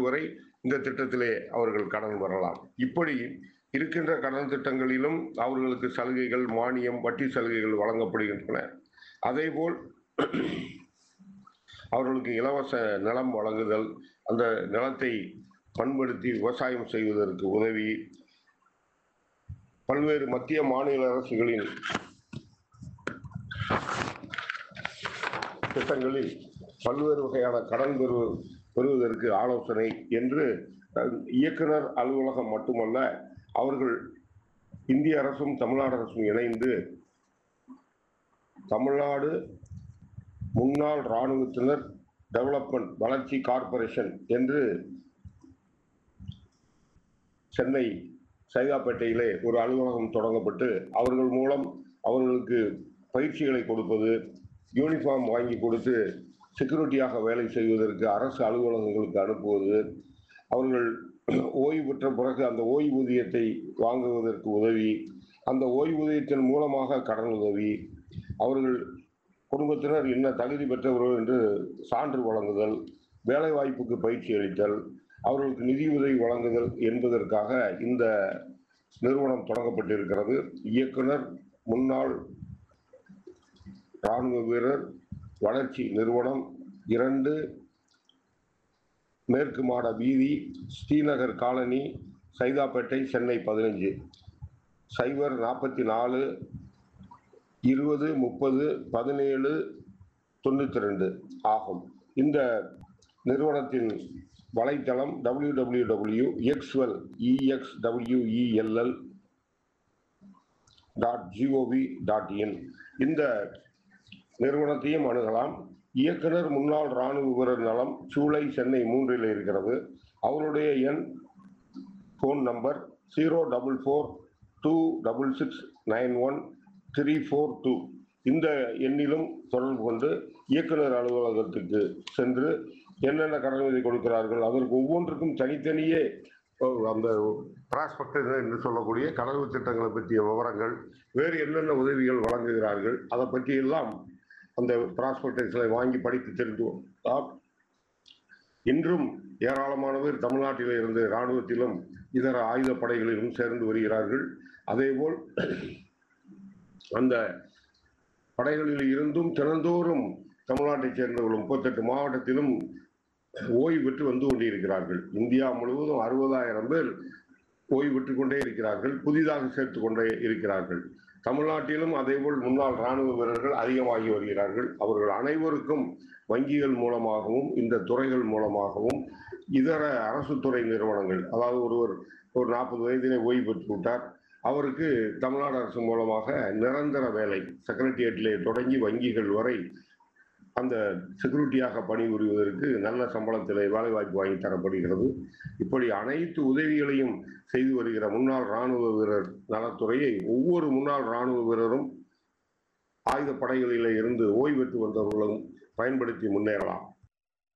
வரை இந்த திட்டத்திலே அவர்கள் கடன் பெறலாம் இப்படி இருக்கின்ற கடன் திட்டங்களிலும் அவர்களுக்கு சலுகைகள் மானியம் வட்டி சலுகைகள் வழங்கப்படுகின்றன அதேபோல் அவர்களுக்கு இலவச நிலம் வழங்குதல் அந்த நிலத்தை பண்படுத்தி விவசாயம் செய்வதற்கு உதவி பல்வேறு மத்திய மாநில அரசுகளின் திட்டங்களில் பல்வேறு வகையான கடன் பெறு பெறுவதற்கு ஆலோசனை என்று அஹ், இயக்குனர் அலுவலகம் மட்டுமல்ல அவர்கள் இந்திய அரசும் தமிழ்நாடு அரசும் இணைந்து தமிழ்நாடு முன்னாள் இராணுவத்தினர் டெவலப்மெண்ட் வளர்ச்சி கார்ப்பரேஷன் என்று சென்னை சைதாப்பேட்டையிலே ஒரு அலுவலகம் தொடங்கப்பட்டு அவர்கள் மூலம் அவர்களுக்கு பயிற்சிகளை கொடுப்பது யூனிஃபார்ம் வாங்கி கொடுத்து செக்யூரிட்டியாக வேலை செய்வதற்கு அரசு அலுவலகங்களுக்கு அனுப்புவது அவர்கள் ஓய்வு பெற்ற பிறகு அந்த ஓய்வூதியத்தை வாங்குவதற்கு உதவி அந்த ஓய்வூதியத்தின் மூலமாக கடன் உதவி அவர்கள் குடும்பத்தினர் என்ன தகுதி பெற்றவர்கள் என்று சான்று வழங்குதல் வேலைவாய்ப்புக்கு பயிற்சி அளித்தல் அவர்களுக்கு நிதி உதவி வழங்குதல் என்பதற்காக இந்த நிறுவனம் தொடங்கப்பட்டிருக்கிறது இயக்குனர் முன்னாள் இராணுவ வீரர் வளர்ச்சி நிறுவனம் இரண்டு மேற்கு மாட வீதி ஸ்ரீநகர் காலனி சைதாப்பேட்டை சென்னை பதினஞ்சு சைபர் நாற்பத்தி நாலு இருபது முப்பது பதினேழு தொண்ணூற்றி ரெண்டு ஆகும் இந்த நிறுவனத்தின் வலைத்தளம் W W W Exwell EXWELL dot GOV dot in இந்த நிறுவனத்தையும் அணுகலாம் இயக்குனர் முன்னாள் இராணுவ வீரர் நலம் சூளை சென்னை மூன்றில் இருக்கிறது அவருடைய எண் phone number zero double four two double six nine one three four two இந்த எண்ணிலும் தொடர்பு கொண்டு இயக்குனர் அலுவலகத்துக்கு சென்று என்னென்ன கடன் உதவி கொடுக்கிறார்கள் அதற்கு ஒவ்வொன்றுக்கும் தனித்தனியே அஹ், அந்த பிராஸ்பெக்டர் என்று சொல்லக்கூடிய கடவு திட்டங்களை பற்றிய விவரங்கள் வேறு என்னென்ன உதவிகள் வழங்குகிறார்கள் அதை பற்றியெல்லாம் அந்த பிராஸ்பெக்டர்ஸை வாங்கி படித்து தெரிந்து கொண்டால் இன்றும் ஏராளமானவர் தமிழ்நாட்டிலே இருந்து இராணுவத்திலும் இதர ஆயுத படைகளிலும் சேர்ந்து வருகிறார்கள் அதேபோல் அந்த படைகளில் இருந்தும் தினந்தோறும் தமிழ்நாட்டைச் சேர்ந்தவர்கள் முப்பத்தெட்டு மாவட்டத்திலும் ஓய்வு பெற்று வந்து கொண்டிருக்கிறார்கள் இந்தியா முழுவதும் அறுபதாயிரம் பேர் ஓய்வு பெற்றுக் கொண்டே இருக்கிறார்கள் புதிதாக சேர்த்து கொண்டே இருக்கிறார்கள் தமிழ்நாட்டிலும் அதேபோல் முன்னாள் இராணுவ வீரர்கள் அதிகமாகி வருகிறார்கள் அவர்கள் அனைவருக்கும் வங்கிகள் மூலமாகவும் இந்த துறைகள் மூலமாகவும் இதர அரசு துறை நிறுவனங்கள் அதாவது ஒருவர் ஒரு நாற்பது வயதிலே ஓய்வு பெற்று விட்டார் அவருக்கு தமிழ்நாடு அரசு மூலமாக நிரந்தர வேலை செக்ரட்டேரியட்டிலே தொடங்கி வங்கிகள் வரை அந்த செக்யூரிட்டியாக பணிபுரிவதற்கு நல்ல சம்பளத்திலே வேலைவாய்ப்பு வாங்கி தரப்படுகிறது இப்படி அனைத்து உதவிகளையும் செய்து வருகிற முன்னாள் இராணுவ வீரர் நலத்துறையை ஒவ்வொரு முன்னாள் இராணுவ வீரரும் ஆயுத படைகளிலே இருந்து ஓய்வு பெற்று வந்தவர்களும் பயன்படுத்தி முன்னேறலாம்